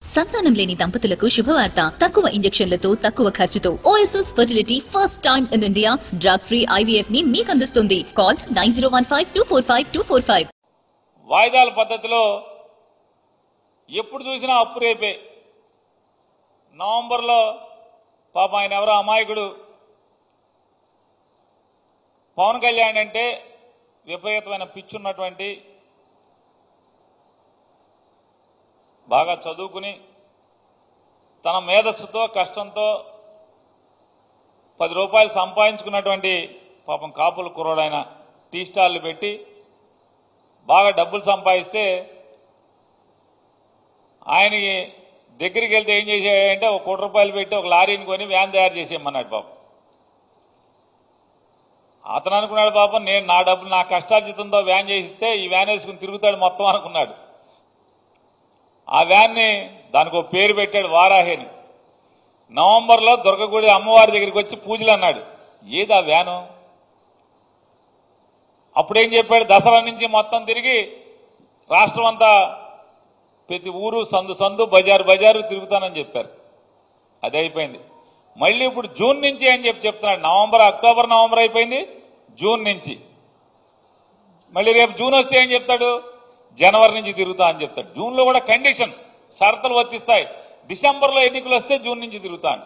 సంతానం లేని దంపతులకు శుభవార్త తక్కువ ఇంజెక్షన్లతో తక్కువ ఖర్చుతో OSS fertility first time in India drug free IVF ని మీకు అందిస్తుంది call nine zero one five two four five two four five వాయిదాల పద్ధతిలో ఎప్పుడు చూసినా అప్పు రేపే నవంబర్లో పాప ఆయన ఎవరో అమాయకుడు పవన్ కళ్యాణ్ అంటే విపరీతమైన పిచ్చున్నటువంటి బాగా చదువుకుని తన మేధస్సుతో కష్టంతో పది రూపాయలు సంపాదించుకున్నటువంటి పాపం కాపుల కుర్రోడైన టీ స్టాల్లు పెట్టి బాగా డబ్బులు సంపాదిస్తే ఆయనకి దగ్గరికి వెళ్తే ఏం చేసాడంటే ఒక కోటి రూపాయలు పెట్టి ఒక లారీని కొని వ్యాన్ తయారు చేసేయమన్నాడు పాపం అతను అనుకున్నాడు పాపం నేను నా డబ్బులు నా కష్టార్జితంతో వ్యాన్ చేసిస్తే ఈ వ్యాన్ వేసుకుని తిరుగుతాడు మొత్తం అనుకున్నాడు ఆ వ్యాన్ని దానికి ఒక పేరు పెట్టాడు వారాహి అని నవంబర్లో దుర్గగుడి అమ్మవారి దగ్గరికి వచ్చి పూజలు అన్నాడు ఏది ఆ వ్యాను అప్పుడేం చెప్పాడు దసరా నుంచి మొత్తం తిరిగి రాష్ట్రం అంతా ప్రతి ఊరు సందు సందు బజారు బజారు తిరుగుతానని చెప్పారు అది అయిపోయింది మళ్ళీ ఇప్పుడు జూన్ నుంచి అని చెప్పి చెప్తున్నాడు నవంబర్ అక్టోబర్ నవంబర్ అయిపోయింది జూన్ నుంచి మళ్ళీ రేపు జూన్ వస్తే ఏం చెప్తాడు జనవరి నుంచి తిరుగుతా అని చెప్తాడు జూన్లో కూడా కండిషన్ షరతులు వర్తిస్తాయి డిసెంబర్లో ఎన్నికలు వస్తే జూన్ నుంచి తిరుగుతా అంట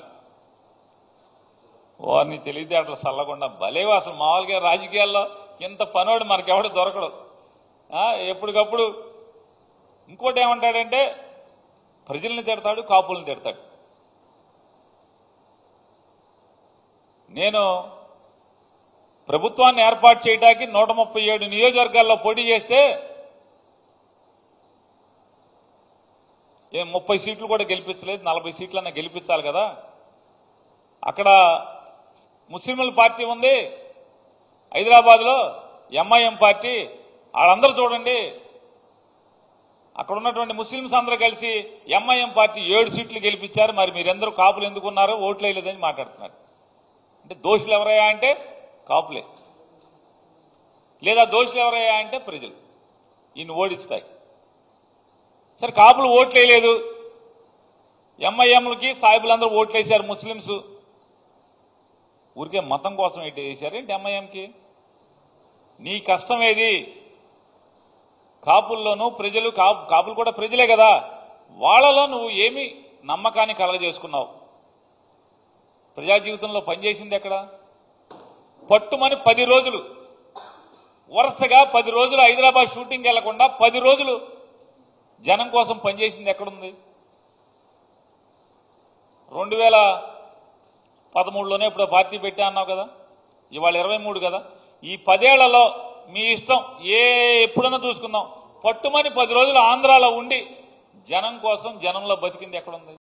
వారిని తెలివితేటలు చల్లకుండా భలేవా అసలు మామూలుగా రాజకీయాల్లో ఇంత పనోడు మనకెవడు దొరకడు ఆ, ఎప్పటికప్పుడు ఇంకోటి ఏమంటాడంటే ప్రజల్ని తిడతాడు కాపుల్ని తిడతాడు నేను ప్రభుత్వాన్ని ఏర్పాటు చేయడానికి నూట ముప్పై ఏడు నియోజకవర్గాల్లో పోటీ చేస్తే ఏం ముప్పై సీట్లు కూడా గెలిపించలేదు నలభై సీట్లన్నా గెలిపించాలి కదా అక్కడ ముస్లింల పార్టీ ఉంది హైదరాబాద్లో ఎంఐఎం పార్టీ వాళ్ళందరూ చూడండి అక్కడ ఉన్నటువంటి ముస్లింస్ అందరూ కలిసి ఎంఐఎం పార్టీ ఏడు సీట్లు గెలిపించారు మరి మీరెందరూ కాపులు ఎందుకున్నారు ఓట్లు వేయలేదని మాట్లాడుతున్నారు అంటే దోషులు ఎవరయ్యా అంటే కాపులే లేదా దోషులు ఎవరయ్యా అంటే ప్రజలు ఈయన ఓడిస్తాయి సరే కాపులు ఓట్లు వేయలేదు ఎంఐఎంలకి సాయిబులందరూ ఓట్లు వేశారు ముస్లింస్ ఊరికే మతం కోసం ఏంటి వేశారు ఏంటి ఎంఐఎంకి నీ కష్టం ఏది కాపుల్లోనూ ప్రజలు కాపు కాపులు కూడా ప్రజలే కదా వాళ్ళలో నువ్వు ఏమి నమ్మకాన్ని కలగజేసుకున్నావు ప్రజా జీవితంలో పనిచేసింది ఎక్కడ పట్టుమని పది రోజులు వరుసగా పది రోజులు హైదరాబాద్ షూటింగ్ వెళ్లకుండా పది రోజులు జనం కోసం పనిచేసింది ఎక్కడుంది రెండు వేల పదమూడులోనే ఇప్పుడు పార్టీ పెట్టా అన్నావు కదా ఇవాళ ఇరవై మూడు కదా ఈ పదేళ్లలో మీ ఇష్టం ఏ ఎప్పుడన్నా చూసుకుందాం పట్టుమని పది రోజులు ఆంధ్రాలో ఉండి జనం కోసం జనంలో బతికింది ఎక్కడుంది